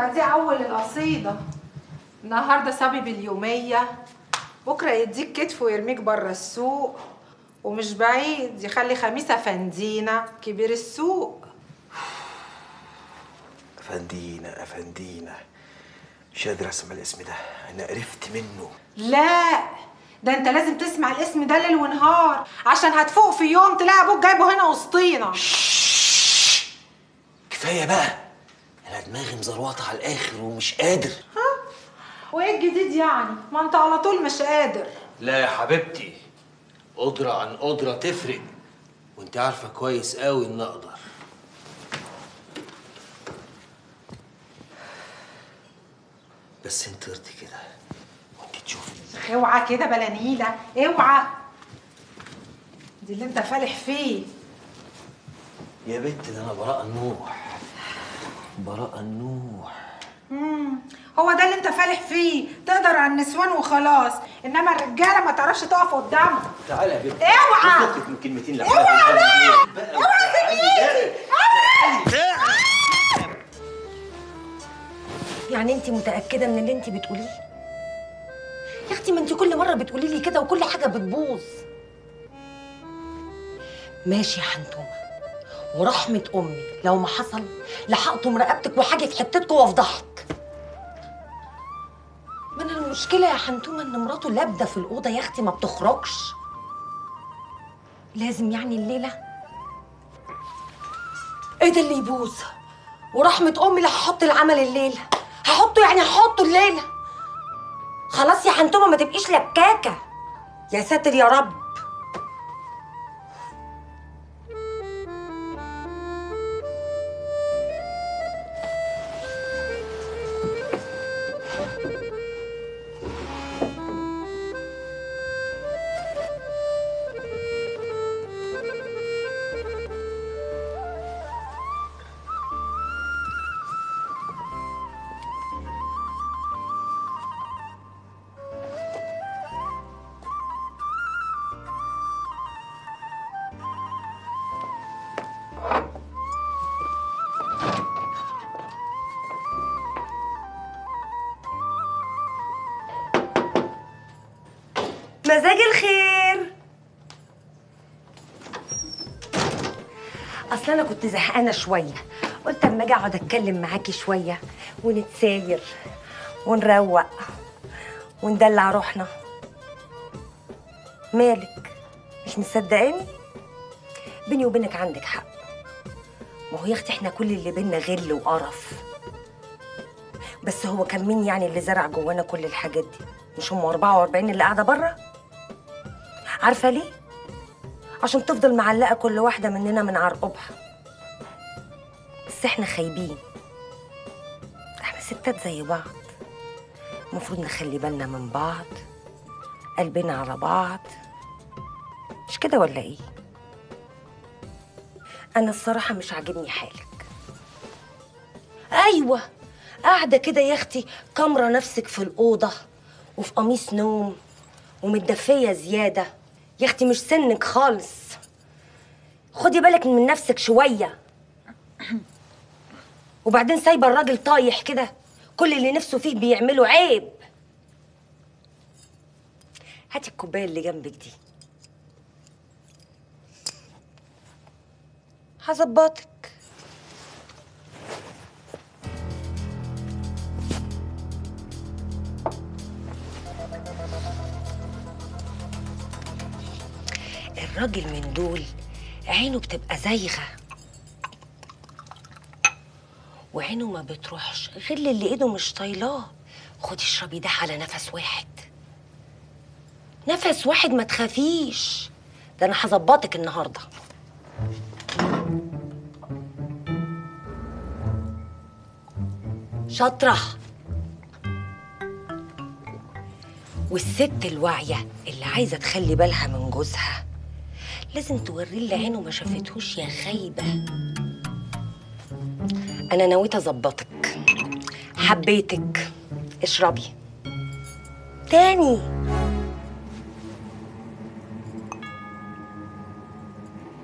يبقى دي اول القصيده النهارده صبي باليوميه بكره يديك كتف ويرميك بره السوق ومش بعيد يخلي خميسه فندينا كبير السوق افندينا افندينا مش قادر اسمع الاسم ده انا قرفت منه لا ده انت لازم تسمع الاسم ده ليل ونهار عشان هتفوق في يوم تلاقي ابوك جايبه هنا وسطينا كفايه بقى انا دماغي مزروطه على الاخر ومش قادر وايه الجديد يعني ما انت على طول مش قادر لا يا حبيبتي قدرة عن قدرة تفرق وانت عارفة كويس قوي ان اقدر بس انت ارضي كده وانت تشوفي اوعى كده بلا نيله اوعى دي اللي انت فالح فيه يا بنت ده انا براء النوح براء النوح مم. هو ده اللي انت فالح فيه تقدر على النسوان وخلاص انما الرجاله ما تعرفش تقف قدامهم تعالى يا بنت اوعى! فكك من كلمتين لا اوعى بقى اوعى سيبيني يعني انت متاكده من اللي انت بتقوليه يا اختي ما انت كل مره بتقولي لي كده وكل حاجه بتبوظ ماشي يا حنتومه ورحمه امي لو ما حصل لحقتم رقبتك وحاجه في حتتكم وافضحك ما انا المشكله يا حنتومه ان مراته لابده في الاوضه يا اختي ما بتخرجش لازم يعني الليله ايه ده اللي يبوظ ورحمه امي لا هحط العمل الليله هحطه يعني هحطه الليله خلاص يا حنتومه ما تبقيش لكاكه يا ساتر يا رب مزاج الخير اصل انا كنت زهقانه شويه قلت اما اجي اقعد اتكلم معاكي شويه ونتساير ونروق وندلع روحنا مالك مش مصدقاني بيني وبينك عندك حق ما هو يا اختي احنا كل اللي بينا غل وقرف بس هو كان مين يعني اللي زرع جوانا كل الحاجات دي مش هم 44 اللي قاعده بره عارفه ليه عشان تفضل معلقه كل واحده مننا من عرقوبها بس احنا خايبين احنا ستات زي بعض المفروض نخلي بالنا من بعض قلبنا على بعض مش كده ولا ايه انا الصراحه مش عاجبني حالك ايوه قاعده كده يا اختي كامره نفسك في الاوضه وفي قميص نوم ومتدفيه زياده يا اختي مش سنك خالص خدي بالك من نفسك شويه وبعدين سايبه الراجل طايح كده كل اللي نفسه فيه بيعمله عيب هاتي الكوبايه اللي جنبك دي هظبطك الراجل من دول عينه بتبقى زايغه وعينه ما بتروحش غير اللي ايده مش طايلاه خدي اشربي ده على نفس واحد نفس واحد ما تخافيش ده انا هظبطك النهارده شاطره والست الواعيه اللي عايزه تخلي بالها من جوزها لازم توريه اللي عينه ما شافتهوش يا خايبه انا نويت اظبطك حبيتك اشربي تاني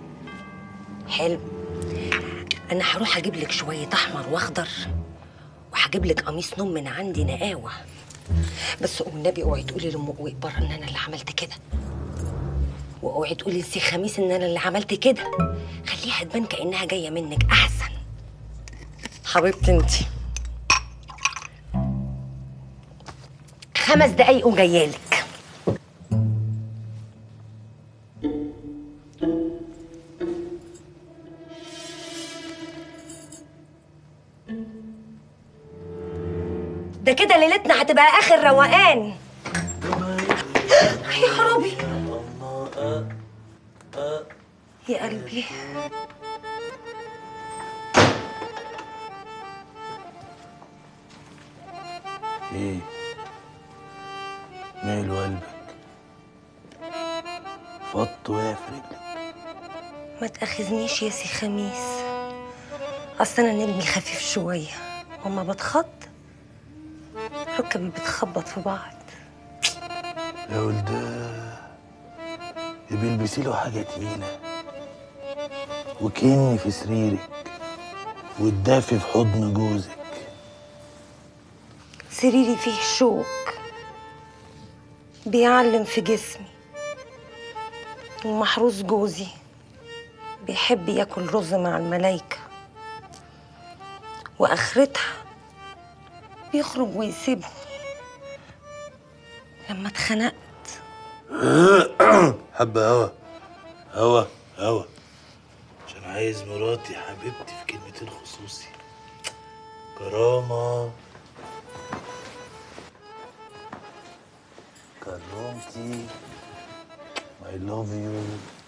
حلو انا هروح اجيب لك شويه احمر واخضر وهجيب لك قميص نوم من عندي نقاوه بس والنبي اوعي تقولي لام بره ان انا اللي عملت كده واوعي تقولي لسي خميس ان انا اللي عملت كده خليها تبان كانها جايه منك احسن حبيبتي انتي خمس دقايق وجايالك ده كده ليلتنا هتبقى اخر روقان يا خرابي يا قلبي ايه ماله قلبك فط وقع في رجلك ما تاخذنيش يا سي خميس اصل انا نجمي خفيف شويه وما بتخض ركبي بتخبط في بعض يا ولد يبقى البسي له حاجه تقيله وكني في سريرك وتدافي في حضن جوزك سريري فيه شوك بيعلم في جسمي ومحروس جوزي بيحب ياكل رز مع الملايكة واخرتها بيخرج ويسيبني لما اتخنقت حبة هوا هوا هوا عشان عايز مراتي حبيبتي في كلمتين خصوصي كرامة كرامتي I love you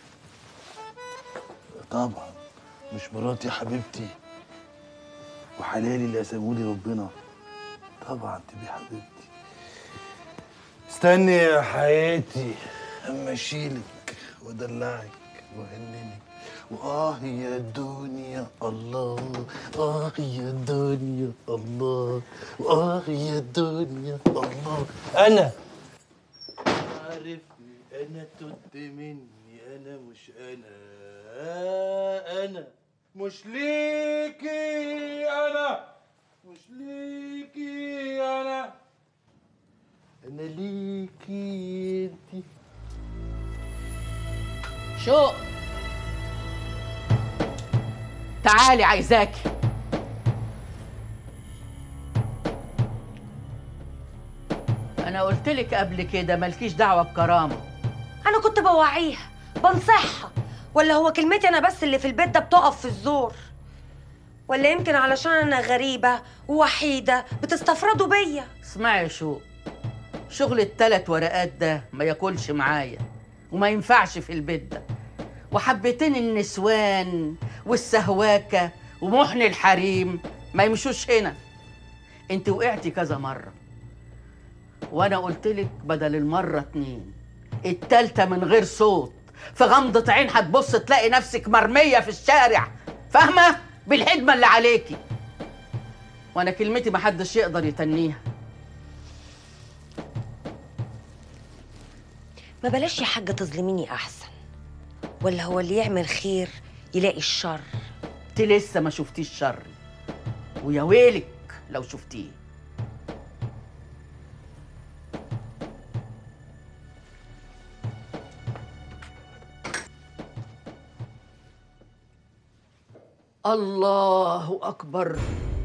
طبعا مش مراتي حبيبتي وحلالي اللي قسمهولي ربنا طبعا تبقي حبيبتي استني يا حياتي اما اشيلك وادلعك واهننك واه يا دنيا الله اه يا دنيا الله واه يا دنيا الله انا عارفني انا تد مني انا مش انا انا مش ليكي انا مش ليكي انا انا ليكي انتي شوق تعالي عايزاكي انا قلت لك قبل كده مالكيش دعوه بكرامه انا كنت بوعيها بنصحها ولا هو كلمتي انا بس اللي في البيت ده بتقف في الزور ولا يمكن علشان انا غريبه ووحيده بتستفردوا بيا اسمعي يا شوق شغل التلات ورقات ده ما ياكلش معايا وما ينفعش في البيت ده وحبتين النسوان والسهواكه ومحن الحريم ما يمشوش هنا انت وقعتي كذا مره وانا قلت لك بدل المره اتنين التالتة من غير صوت في غمضة عين هتبص تلاقي نفسك مرمية في الشارع فاهمة؟ بالحدمة اللي عليكي وانا كلمتي محدش يقدر يتنيها ما بلاش يا حاجه تظلميني احسن ولا هو اللي يعمل خير يلاقي الشر انت لسه ما شفتيش شري ويا ويلك لو شفتيه الله اكبر